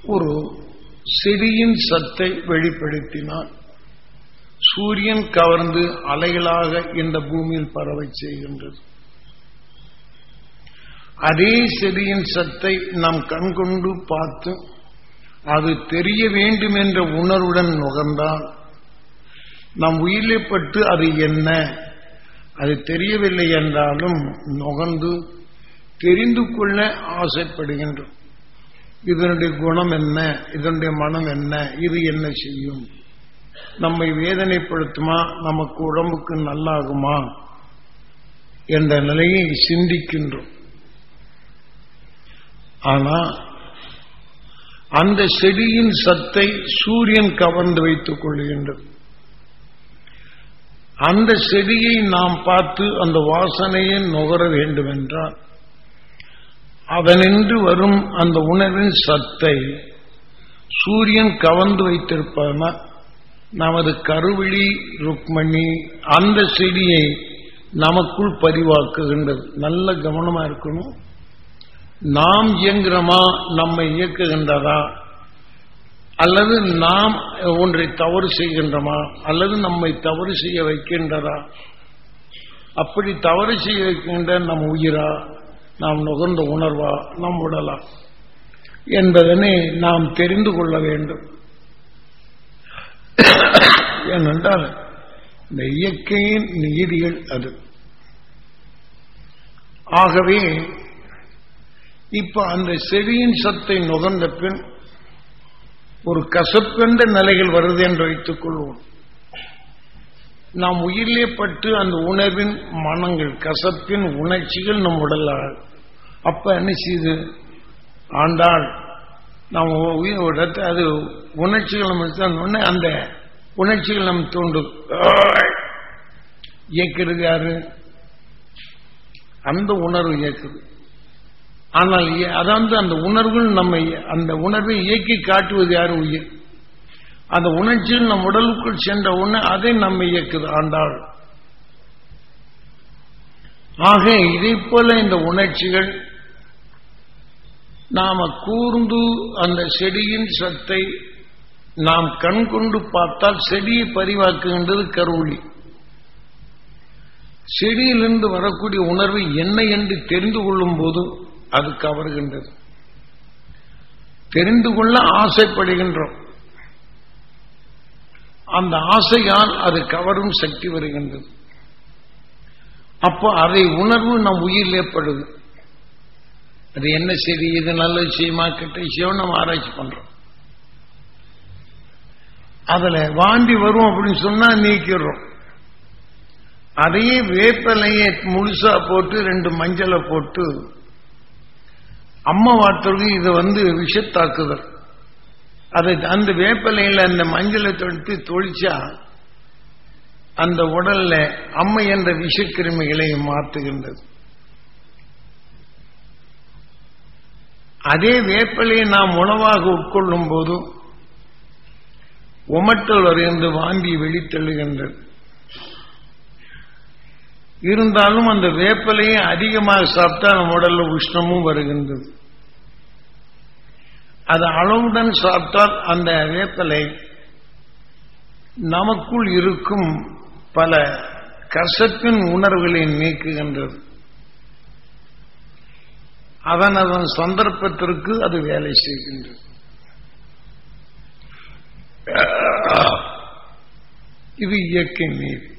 ஒரு செடியின் சத்தை வெளிப்படுத்தினார் சூரியன் கவர்ந்து அலைகளாக இந்த பூமியில் பரவச் செய்கின்றது அதே செடியின் சத்தை நாம் கண்கொண்டு பார்த்து அது தெரிய வேண்டும் என்ற உணர்வுடன் நுகர்ந்தால் நம் உயிரிழப்பட்டு அது என்ன அது தெரியவில்லை என்றாலும் நுகர்ந்து தெரிந்து கொள்ள ஆசைப்படுகின்றோம் இதனுடைய குணம் என்ன இதனுடைய மனம் என்ன இது என்ன செய்யும் நம்மை வேதனைப்படுத்துமா நமக்கு உடம்புக்கு நல்லாகுமா என்ற நிலையை சிந்திக்கின்றோம் ஆனா அந்த செடியின் சத்தை சூரியன் கவர்ந்து வைத்துக் கொள்கின்றது அந்த செடியை நாம் பார்த்து அந்த வாசனையை நுகர வேண்டும் என்றால் அதனின்று வரும் அந்த உணர்வின் சத்தை சூரியன் கவர்ந்து வைத்திருப்பதனா நமது கருவிழி ருக்மணி அந்த செடியை நமக்குள் பதிவாக்குகின்றது நல்ல கவனமா இருக்கணும் நாம் இயங்குகிறோமா நம்மை இயக்குகின்றதா அல்லது நாம் ஒன்றை தவறு செய்கின்றோமா அல்லது நம்மை தவறு செய்ய வைக்கின்றதா அப்படி தவறு செய்ய வைக்கின்ற நம் உயிரா நாம் நுகர்ந்த உணர்வா நம் உடலா என்பதனை நாம் தெரிந்து கொள்ள வேண்டும் ஏனென்றால் இந்த இயற்கையின் நீதிகள் அது ஆகவே இப்ப அந்த செடியின் சத்தை நுகர்ந்த பின் ஒரு கசப்பென்ற நிலைகள் வருது என்று வைத்துக் கொள்வோம் நாம் உயிரிலே பட்டு அந்த உணர்வின் மனங்கள் கசப்பின் உணர்ச்சிகள் நம் உடல் அப்ப என்ன செய்யுது ஆண்டாள் நாம் உயிர் அது உணர்ச்சிகள் நம்ம அந்த உணர்ச்சிகள் நம்ம தூண்டும் இயக்கிறது யாரு அந்த உணர்வு இயக்குது ஆனால் அதாவது அந்த உணர்வுகள் நம்மை அந்த உணர்வை இயக்கி காட்டுவது யார் உயிர் அந்த உணர்ச்சிகள் நம் உடலுக்குள் சென்ற உடனே அதை நம்மை இயக்குது ஆண்டாள் ஆக இதை போல இந்த உணர்ச்சிகள் நாம கூர்ந்து அந்த செடியின் சத்தை நாம் கண் கொண்டு பார்த்தால் செடியை பரிவாக்குகின்றது கருவொளி செடியிலிருந்து வரக்கூடிய உணர்வு என்ன என்று தெரிந்து கொள்ளும் போது அது கவர்கின்றது தெரிந்து கொள்ள ஆசைப்படுகின்றோம் அந்த ஆசையால் அது கவரும் சக்தி வருகின்றது அப்போ அதை உணர்வு நம் உயிரில் ஏற்படுது அது என்ன சரி இது நல்ல விஷயமா கெட்ட விஷயம் நம்ம ஆராய்ச்சி பண்றோம் அதுல வாந்தி வரும் அப்படின்னு சொன்னா நீக்கிறோம் அதையே வேப்பலையை முழுசா போட்டு ரெண்டு மஞ்சளை போட்டு அம்மா வார்த்தவர்கள் இது வந்து விஷத்தாக்குதல் அதை அந்த வேப்பலையில் அந்த மஞ்சளை தொடுத்து தொழிச்சா அந்த உடல்ல அம்மை என்ற விஷக்கிருமிகளை மாற்றுகின்றது அதே வேப்பலையை நாம் உணவாக உட்கொள்ளும் போது உமட்டல் வரைந்து வாந்தி வெளித்தள்ளுகின்றது இருந்தாலும் அந்த வேப்பலையை அதிகமாக சாப்பிட்டா நம்ம உடல்ல உஷ்ணமும் வருகின்றது அது அளவுடன் சாப்பிட்டால் அந்த வேப்பலை நமக்குள் இருக்கும் பல கசப்பின் உணர்வுகளை நீக்குகின்றது அதன் அதன் சந்தர்ப்பத்திற்கு அது வேலை செய்கின்றது இது இயற்கை நீதி